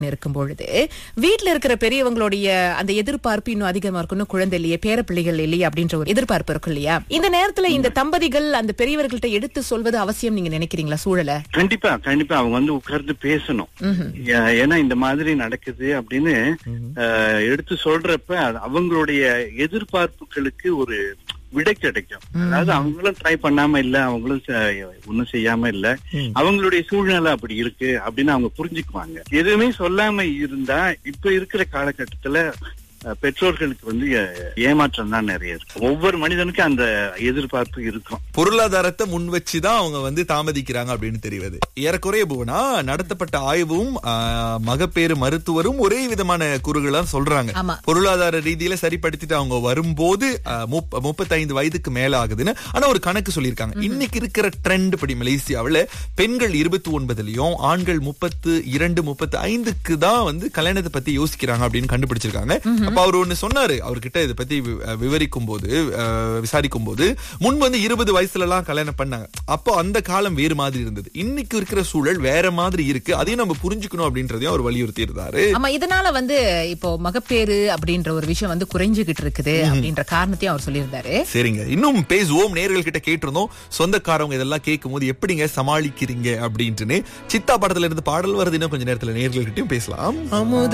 இருக்கும் பொழுது வீட்ல இருக்கிற பெரியவங்களுடைய அந்த எதிர்பார்ப்பு இன்னும் அதிகமா இருக்கும் இன்னும் குழந்தை இல்லையே பேர பிள்ளைகள் இல்லையே அப்படின்ற ஒரு எதிர்பார்ப்பு இருக்கும் இல்லையா இந்த நேரத்துல இந்த தம்பதிகள் அந்த பெரியவர்கள்ட்ட எடுத்து சொல்வது அவசியம் நீங்க நினைக்கிறீங்களா சூழல கண்டிப்பா கண்டிப்பா அவங்க வந்து உட்கார்ந்து பேசணும் ஏ- ஏன்னா இந்த மாதிரி நடக்குது அப்படின்னு அஹ், எடுத்து சொல்றப்ப அது அவங்களுடைய எதிர்பார்ப்புகளுக்கு ஒரு விடை கிடைக்கும் அதாவது அவங்களும் ட்ரை பண்ணாம இல்ல அவங்களும் ஒன்னும் செய்யாம இல்ல அவங்களுடைய சூழ்நிலை அப்படி இருக்கு அப்படின்னு அவங்க புரிஞ்சுக்குவாங்க எதுவுமே சொல்லாம இருந்தா இப்ப இருக்கிற காலகட்டத்துல அஹ், பெற்றோர்களுக்கு வந்து அஹ், ஏமாற்றம் தான் நிறைய இருக்கு ஒவ்வொரு மனிதனுக்கும் அந்த எதிர்பார்ப்பு இருக்கும் பொருளாதாரத்தை முன் வச்சுதான் அவங்க வந்து தாமதிக்கிறாங்க அப்படின்னு தெரிவது ஏறக்குறைய போனா நடத்தப்பட்ட ஆய்வும் ஆஹ், மகப்பேறு மருத்துவரும் ஒரே விதமான கூறுகளா சொல்றாங்க ஆமா. பொருளாதார ரீதியில சரிப்படுத்திட்டு அவங்க வரும்போது ஆஹ், முப்ப- முப்பத்தைந்து வயதுக்கு மேல ஆகுதுன்னு ஆனா ஒரு கணக்கு சொல்லியிருக்காங்க இன்னைக்கு இருக்கிற ட்ரெண்ட் படி மலேசியாவுல பெண்கள் இருபத்தி ஒன்பதுலயும் ஆண்கள் முப்பத்து இரண்டு முப்பத்து ஐந்துக்கு தான் வந்து கல்யாணத்தை பத்தி யோசிக்கிறாங்க அப்படின்னு கண்டுபிடிச்சிருக்காங்க அப்ப அவர் ஒண்ணு சொன்னாரு அவர்கிட்ட இதை பத்தி வி- விவரிக்கும் போது அஹ், விசாரிக்கும் போது முன் வந்து இருபது வயசுல எல்லாம் கல்யாணம் பண்ணாங்க அப்போ அந்த காலம் வேறு மாதிரி இருந்தது இன்னைக்கு இருக்கிற சூழல் வேற மாதிரி இருக்கு அதையும் நம்ம புரிஞ்சுக்கணும் அப்படின்றதையும் அவர் வலியுறுத்தி இருந்தாரு ஆமா இதனால வந்து இப்போ மகப்பேறு அப்படின்ற ஒரு விஷயம் வந்து குறைஞ்சுகிட்டு இருக்குது அப்படின்ற காரணத்தையும் அவர் சொல்லியிருந்தாரு சரிங்க இன்னும் பேசுவோம் நேர்கள் கிட்ட கேட்டிருந்தோம் சொந்தக்காரவங்க இதெல்லாம் கேட்கும் போது எப்படிங்க சமாளிக்கிறீங்க அப்படின்ட்டுன்னு சித்தா படத்துல இருந்து பாடல் வருது இன்னும் கொஞ்ச நேரத்துல நேர்கள் கிட்டயும் பேசலாம்